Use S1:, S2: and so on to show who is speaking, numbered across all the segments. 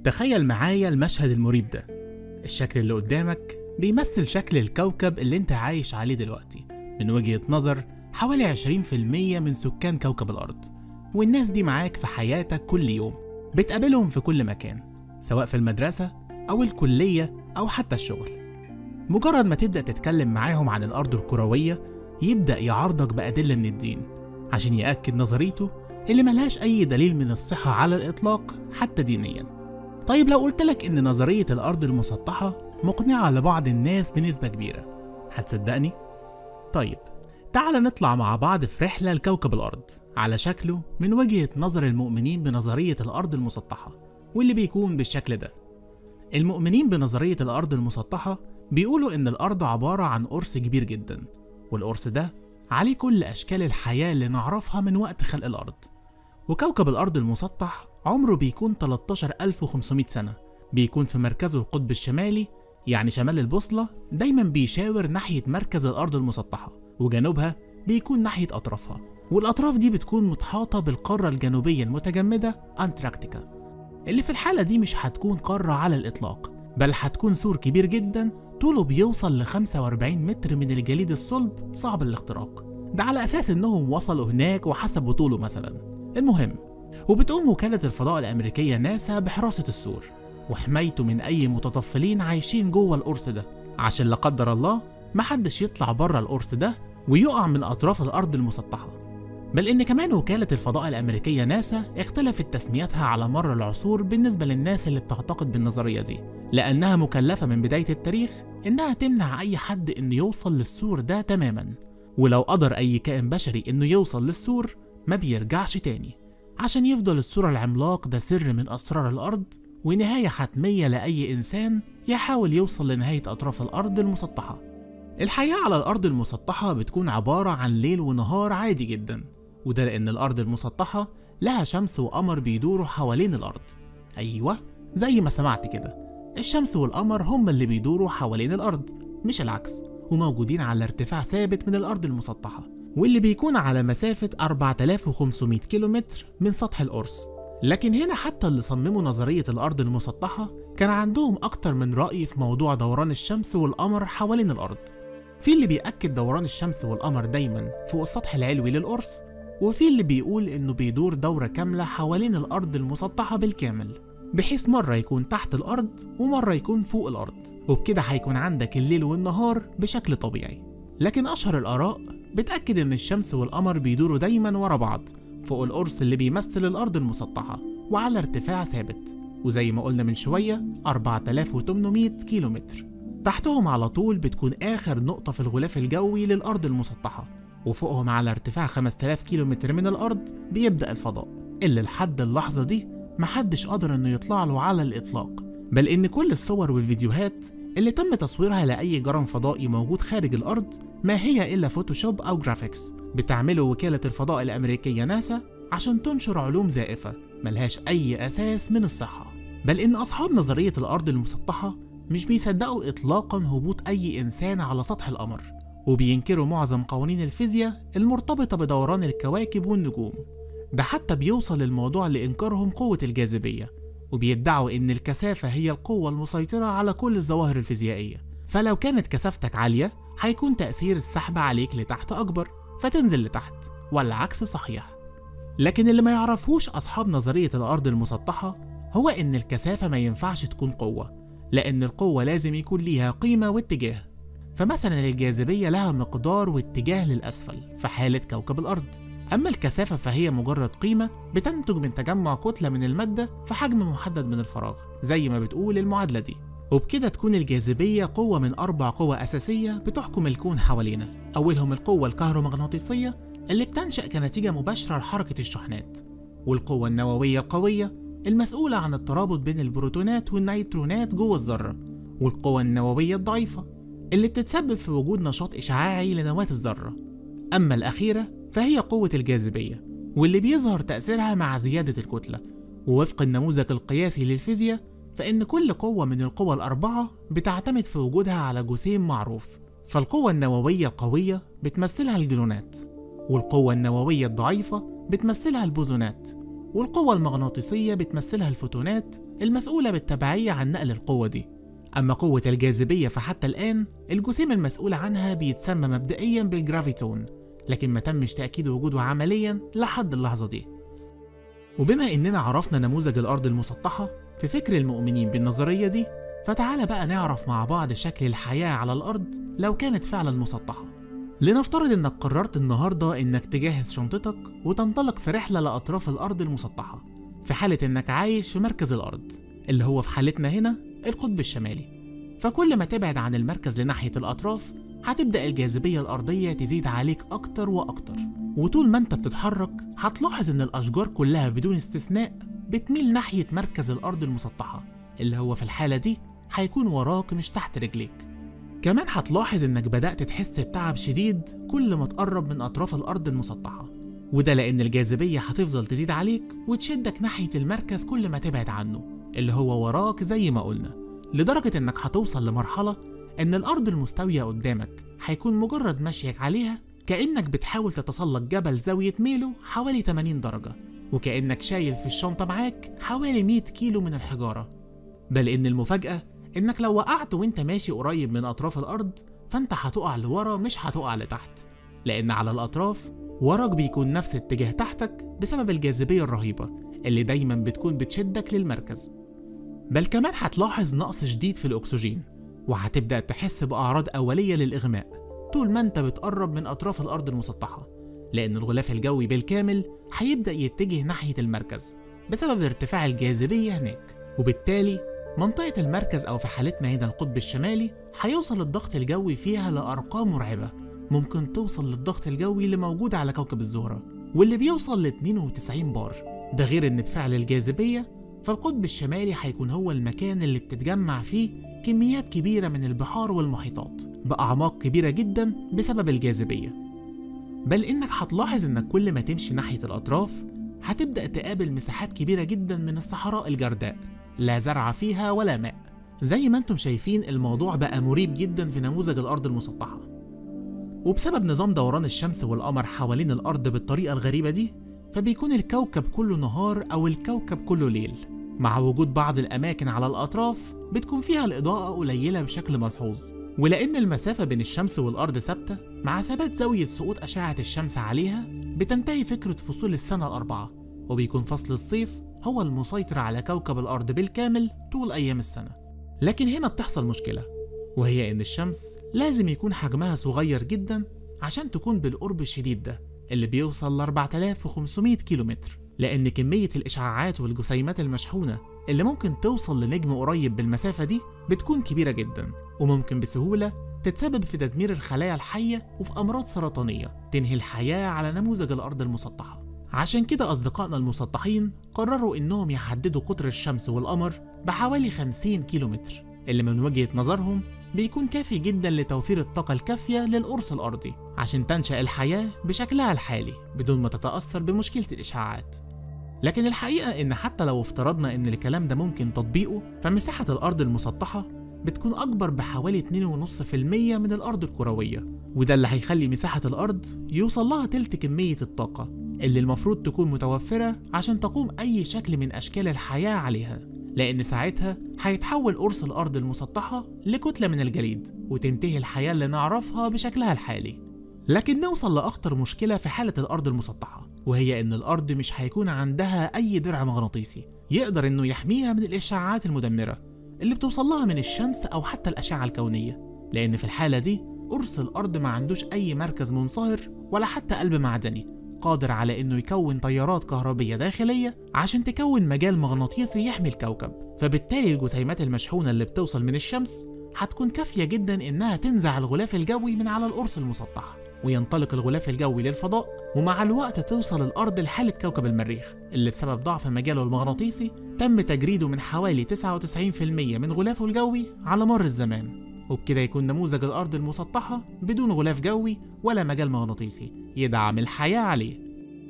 S1: تخيل معايا المشهد المريب ده الشكل اللي قدامك بيمثل شكل الكوكب اللي انت عايش عليه دلوقتي من وجهة نظر حوالي 20% من سكان كوكب الأرض والناس دي معاك في حياتك كل يوم بتقابلهم في كل مكان سواء في المدرسة أو الكلية أو حتى الشغل مجرد ما تبدأ تتكلم معاهم عن الأرض الكروية يبدأ يعارضك بأدلة من الدين عشان يأكد نظريته اللي ملهاش أي دليل من الصحة على الإطلاق حتى دينيا طيب لو قلتلك إن نظرية الأرض المسطحة مقنعة لبعض الناس بنسبة كبيرة هتصدقني؟ طيب تعال نطلع مع بعض في رحلة لكوكب الأرض على شكله من وجهة نظر المؤمنين بنظرية الأرض المسطحة واللي بيكون بالشكل ده المؤمنين بنظرية الأرض المسطحة بيقولوا إن الأرض عبارة عن قرص كبير جدا والقرص ده عليه كل أشكال الحياة اللي نعرفها من وقت خلق الأرض وكوكب الأرض المسطح عمره بيكون 13500 سنة بيكون في مركزه القطب الشمالي يعني شمال البوصلة دايما بيشاور ناحية مركز الأرض المسطحة وجنوبها بيكون ناحية أطرافها والأطراف دي بتكون متحاطة بالقارة الجنوبية المتجمدة أنتراكتيكا اللي في الحالة دي مش هتكون قارة على الإطلاق بل هتكون سور كبير جدا طوله بيوصل ل 45 متر من الجليد الصلب صعب الاختراق ده على أساس إنهم وصلوا هناك وحسبوا طوله مثلا المهم وبتقوم وكالة الفضاء الأمريكية ناسا بحراسة السور وحمايته من أي متطفلين عايشين جوه القرص ده عشان لا قدر الله محدش يطلع بره القرص ده ويقع من أطراف الأرض المسطحة بل إن كمان وكالة الفضاء الأمريكية ناسا اختلفت تسميتها على مر العصور بالنسبة للناس اللي بتعتقد بالنظرية دي لأنها مكلفة من بداية التاريخ إنها تمنع أي حد إنه يوصل للسور ده تماما ولو قدر أي كائن بشري إنه يوصل للسور ما بيرجعش تاني عشان يفضل السور العملاق ده سر من أسرار الأرض ونهاية حتمية لأي إنسان يحاول يوصل لنهاية أطراف الأرض المسطحة الحياة على الأرض المسطحة بتكون عبارة عن ليل ونهار عادي جدا وده لأن الأرض المسطحة لها شمس وقمر بيدوروا حوالين الأرض أيوة زي ما سمعت كده الشمس والقمر هما اللي بيدوروا حوالين الأرض مش العكس وموجودين على ارتفاع ثابت من الأرض المسطحة واللي بيكون على مسافة 4500 كيلومتر من سطح القرص لكن هنا حتى اللي صمموا نظرية الأرض المسطحة كان عندهم أكتر من رأي في موضوع دوران الشمس والقمر حوالين الأرض في اللي بيأكد دوران الشمس والقمر دايما فوق السطح العلوي للقرص وفي اللي بيقول إنه بيدور دورة كاملة حوالين الأرض المسطحة بالكامل بحيث مرة يكون تحت الأرض ومرة يكون فوق الأرض وبكده هيكون عندك الليل والنهار بشكل طبيعي لكن أشهر الآراء بتأكد إن الشمس والقمر بيدوروا دايما ورا بعض فوق القرص اللي بيمثل الأرض المسطحة وعلى ارتفاع ثابت وزي ما قلنا من شوية 4800 كيلومتر تحتهم على طول بتكون آخر نقطة في الغلاف الجوي للأرض المسطحة وفوقهم على ارتفاع 5000 كيلومتر من الأرض بيبدأ الفضاء اللي لحد اللحظة دي محدش قدر إنه يطلع له على الإطلاق بل إن كل الصور والفيديوهات اللي تم تصويرها لأي جرم فضائي موجود خارج الأرض ما هي إلا فوتوشوب أو جرافيكس بتعمله وكالة الفضاء الأمريكية ناسا عشان تنشر علوم زائفة ملهاش أي أساس من الصحة بل إن أصحاب نظرية الأرض المسطحة مش بيصدقوا إطلاقا هبوط أي إنسان على سطح القمر وبينكروا معظم قوانين الفيزياء المرتبطة بدوران الكواكب والنجوم ده حتى بيوصل الموضوع لإنكارهم قوة الجاذبية وبيدعوا إن الكثافة هي القوة المسيطرة على كل الظواهر الفيزيائية فلو كانت كثافتك عالية هيكون تأثير السحب عليك لتحت أكبر فتنزل لتحت والعكس صحيح لكن اللي ما يعرفوش أصحاب نظرية الأرض المسطحة هو إن الكثافة ما ينفعش تكون قوة لأن القوة لازم يكون ليها قيمة واتجاه فمثلا الجاذبية لها مقدار واتجاه للأسفل في حالة كوكب الأرض أما الكثافة فهي مجرد قيمة بتنتج من تجمع كتلة من المادة في حجم محدد من الفراغ زي ما بتقول المعادلة دي وبكده تكون الجاذبية قوة من أربع قوى أساسية بتحكم الكون حوالينا أولهم القوة الكهرومغناطيسية اللي بتنشأ كنتيجة مباشرة لحركة الشحنات والقوة النووية القوية المسؤولة عن الترابط بين البروتونات والنيوترونات جوه الذرة والقوة النووية الضعيفة اللي بتتسبب في وجود نشاط إشعاعي لنواة الذرة أما الأخيرة فهي قوة الجاذبية واللي بيظهر تأثيرها مع زيادة الكتلة ووفق النموذج القياسي للفيزياء فإن كل قوة من القوى الأربعة بتعتمد في وجودها على جسيم معروف فالقوة النووية القوية بتمثلها الجلونات والقوة النووية الضعيفة بتمثلها البوزونات والقوة المغناطيسية بتمثلها الفوتونات المسؤولة بالتبعية عن نقل القوة دي أما قوة الجاذبية فحتى الآن الجسيم المسؤول عنها بيتسمى مبدئيا بالجرافيتون لكن ما تمش تأكيد وجوده عمليا لحد اللحظة دي وبما إننا عرفنا نموذج الأرض المسطحة في فكر المؤمنين بالنظرية دي فتعالى بقى نعرف مع بعض شكل الحياة على الأرض لو كانت فعلا مسطحة لنفترض إنك قررت النهاردة إنك تجهز شنطتك وتنطلق في رحلة لأطراف الأرض المسطحة في حالة إنك عايش في مركز الأرض اللي هو في حالتنا هنا القطب الشمالي فكل ما تبعد عن المركز لناحية الأطراف هتبدأ الجاذبية الأرضية تزيد عليك أكتر وأكتر وطول ما أنت بتتحرك هتلاحظ إن الأشجار كلها بدون استثناء بتميل ناحية مركز الأرض المسطحة اللي هو في الحالة دي هيكون وراك مش تحت رجليك كمان هتلاحظ إنك بدأت تحس بتعب شديد كل ما تقرب من أطراف الأرض المسطحة وده لأن الجاذبية هتفضل تزيد عليك وتشدك ناحية المركز كل ما تبعد عنه اللي هو وراك زي ما قلنا لدرجة إنك هتوصل لمرحلة إن الأرض المستوية قدامك هيكون مجرد مشيك عليها كأنك بتحاول تتسلق جبل زاوية ميله حوالي 80 درجة وكأنك شايل في الشنطة معاك حوالي 100 كيلو من الحجارة بل إن المفاجأة إنك لو وقعت وإنت ماشي قريب من أطراف الأرض فأنت هتقع لورا مش هتقع لتحت لأن على الأطراف وراك بيكون نفس اتجاه تحتك بسبب الجاذبية الرهيبة اللي دايما بتكون بتشدك للمركز بل كمان هتلاحظ نقص شديد في الأكسجين وهتبدأ تحس بأعراض أولية للإغماء طول ما أنت بتقرب من أطراف الأرض المسطحة لأن الغلاف الجوي بالكامل هيبدأ يتجه ناحية المركز بسبب ارتفاع الجاذبية هناك وبالتالي منطقة المركز أو في حالتنا هنا القطب الشمالي هيوصل الضغط الجوي فيها لأرقام مرعبة ممكن توصل للضغط الجوي اللي موجود على كوكب الزهرة واللي بيوصل ل 92 بار ده غير إن بفعل الجاذبية فالقطب الشمالي هيكون هو المكان اللي بتتجمع فيه كميات كبيرة من البحار والمحيطات بأعماق كبيرة جدا بسبب الجاذبية بل إنك هتلاحظ إنك كل ما تمشي ناحية الأطراف هتبدأ تقابل مساحات كبيرة جدا من الصحراء الجرداء لا زرع فيها ولا ماء زي ما انتم شايفين الموضوع بقى مريب جدا في نموذج الأرض المسطحة وبسبب نظام دوران الشمس والقمر حوالين الأرض بالطريقة الغريبة دي فبيكون الكوكب كله نهار أو الكوكب كله ليل مع وجود بعض الأماكن على الأطراف بتكون فيها الإضاءة قليلة بشكل ملحوظ ولأن المسافة بين الشمس والأرض ثابتة مع ثبات زاوية سقوط أشعة الشمس عليها بتنتهي فكرة فصول السنة الأربعة وبيكون فصل الصيف هو المسيطر على كوكب الأرض بالكامل طول أيام السنة لكن هنا بتحصل مشكلة وهي إن الشمس لازم يكون حجمها صغير جدا عشان تكون بالقرب الشديد ده اللي بيوصل ل 4500 كيلومتر لأن كمية الإشعاعات والجسيمات المشحونة اللي ممكن توصل لنجم قريب بالمسافة دي بتكون كبيرة جدا وممكن بسهولة تتسبب في تدمير الخلايا الحية وفي أمراض سرطانية تنهي الحياة على نموذج الأرض المسطحة عشان كده أصدقائنا المسطحين قرروا إنهم يحددوا قطر الشمس والقمر بحوالي 50 كيلومتر اللي من وجهة نظرهم بيكون كافي جدا لتوفير الطاقة الكافية للقرص الأرضي عشان تنشأ الحياة بشكلها الحالي بدون ما تتأثر بمشكلة الإشعاعات لكن الحقيقة إن حتى لو افترضنا إن الكلام ده ممكن تطبيقه فمساحة الأرض المسطحة بتكون أكبر بحوالي 2.5% من الأرض الكروية وده اللي هيخلي مساحة الأرض يوصل لها تلت كمية الطاقة اللي المفروض تكون متوفرة عشان تقوم أي شكل من أشكال الحياة عليها لأن ساعتها هيتحول قرص الأرض المسطحة لكتلة من الجليد وتنتهي الحياة اللي نعرفها بشكلها الحالي لكن نوصل لأخطر مشكلة في حالة الأرض المسطحة وهي إن الأرض مش هيكون عندها أي درع مغناطيسي يقدر إنه يحميها من الإشعاعات المدمرة اللي بتوصل لها من الشمس أو حتى الأشعة الكونية لأن في الحالة دي قرص الأرض ما عندوش أي مركز منصهر ولا حتى قلب معدني قادر على إنه يكون تيارات كهربية داخلية عشان تكون مجال مغناطيسي يحمي الكوكب فبالتالي الجسيمات المشحونة اللي بتوصل من الشمس هتكون كافية جدا إنها تنزع الغلاف الجوي من على القرص المسطح وينطلق الغلاف الجوي للفضاء ومع الوقت توصل الأرض لحالة كوكب المريخ اللي بسبب ضعف مجاله المغناطيسي تم تجريده من حوالي 99% من غلافه الجوي على مر الزمان وبكده يكون نموذج الأرض المسطحة بدون غلاف جوي ولا مجال مغناطيسي يدعم الحياة عليه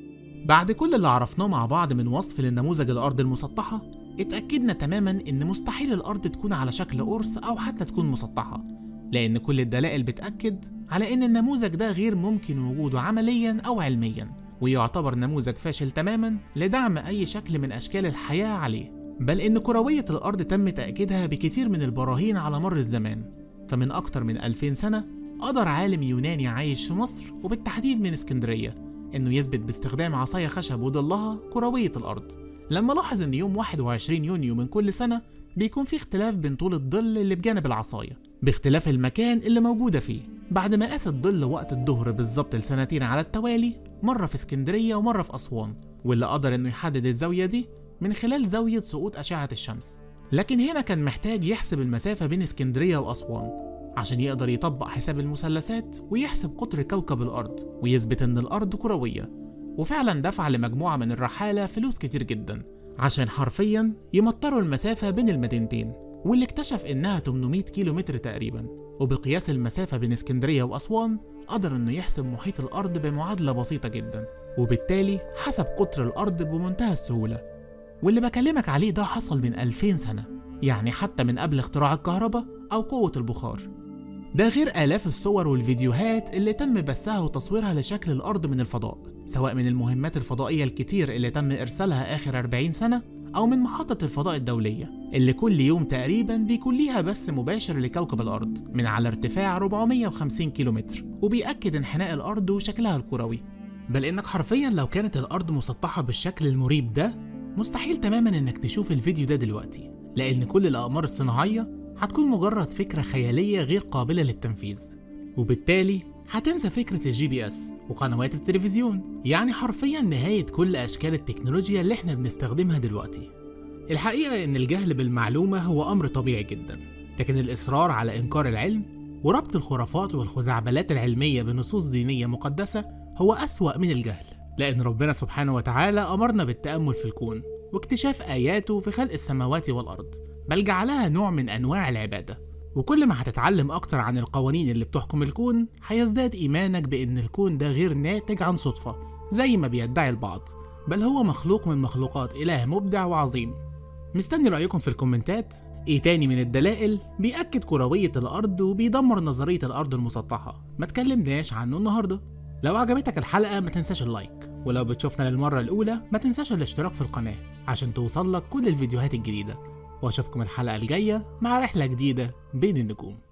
S1: بعد كل اللي عرفناه مع بعض من وصف للنموذج الأرض المسطحة اتأكدنا تماما إن مستحيل الأرض تكون على شكل قرص أو حتى تكون مسطحة لأن كل الدلائل بتأكد على إن النموذج ده غير ممكن وجوده عمليا أو علميا ويعتبر نموذج فاشل تماما لدعم أي شكل من أشكال الحياة عليه بل إن كروية الأرض تم تأكيدها بكثير من البراهين على مر الزمان فمن أكتر من 2000 سنة قدر عالم يوناني عايش في مصر وبالتحديد من اسكندرية إنه يثبت باستخدام عصاية خشب وضلها كروية الأرض لما لاحظ إن يوم 21 يونيو من كل سنة بيكون في اختلاف بين طول الظل اللي بجانب العصاية باختلاف المكان اللي موجودة فيه بعد ما قاس الظل وقت الظهر بالظبط لسنتين على التوالي مرة في اسكندرية ومرة في أسوان واللي قدر إنه يحدد الزاوية دي من خلال زاوية سقوط أشعة الشمس لكن هنا كان محتاج يحسب المسافة بين اسكندرية وأسوان عشان يقدر يطبق حساب المثلثات ويحسب قطر كوكب الأرض ويثبت إن الأرض كروية وفعلا دفع لمجموعة من الرحالة فلوس كتير جدا عشان حرفيا يمطروا المسافة بين المدينتين واللي اكتشف إنها 800 كيلو متر تقريبا وبقياس المسافة بين اسكندرية وأسوان قدر إنه يحسب محيط الأرض بمعادلة بسيطة جدا وبالتالي حسب قطر الأرض بمنتهى السهولة واللي بكلمك عليه ده حصل من 2000 سنة يعني حتى من قبل اختراع الكهرباء أو قوة البخار ده غير آلاف الصور والفيديوهات اللي تم بثها وتصويرها لشكل الأرض من الفضاء سواء من المهمات الفضائية الكتير اللي تم إرسالها آخر 40 سنة أو من محطة الفضاء الدولية اللي كل يوم تقريبا بيكون ليها بث مباشر لكوكب الأرض من على ارتفاع 450 كيلومتر وبيأكد انحناء الأرض وشكلها الكروي بل إنك حرفيا لو كانت الأرض مسطحة بالشكل المريب ده مستحيل تماما إنك تشوف الفيديو ده دلوقتي لأن كل الأقمار الصناعية هتكون مجرد فكرة خيالية غير قابلة للتنفيذ وبالتالي هتنسى فكرة الجي بي اس وقنوات التلفزيون يعني حرفيا نهاية كل أشكال التكنولوجيا اللي احنا بنستخدمها دلوقتي الحقيقة إن الجهل بالمعلومة هو أمر طبيعي جدا لكن الإصرار على إنكار العلم وربط الخرافات والخزعبلات العلمية بنصوص دينية مقدسة هو أسوأ من الجهل لأن ربنا سبحانه وتعالى أمرنا بالتأمل في الكون واكتشاف آياته في خلق السماوات والأرض بل جعلها نوع من أنواع العبادة وكل ما هتتعلم أكتر عن القوانين اللي بتحكم الكون هيزداد إيمانك بإن الكون ده غير ناتج عن صدفة زي ما بيدعي البعض بل هو مخلوق من مخلوقات إله مبدع وعظيم مستني رأيكم في الكومنتات ايه تاني من الدلائل بيأكد كروية الأرض وبيدمر نظرية الأرض المسطحة ما تكلمناش عنه النهاردة لو عجبتك الحلقة ما تنساش اللايك ولو بتشوفنا للمرة الأولى ما تنساش الاشتراك في القناة عشان توصلك كل الفيديوهات الجديدة واشوفكم الحلقة الجاية مع رحلة جديدة بين النجوم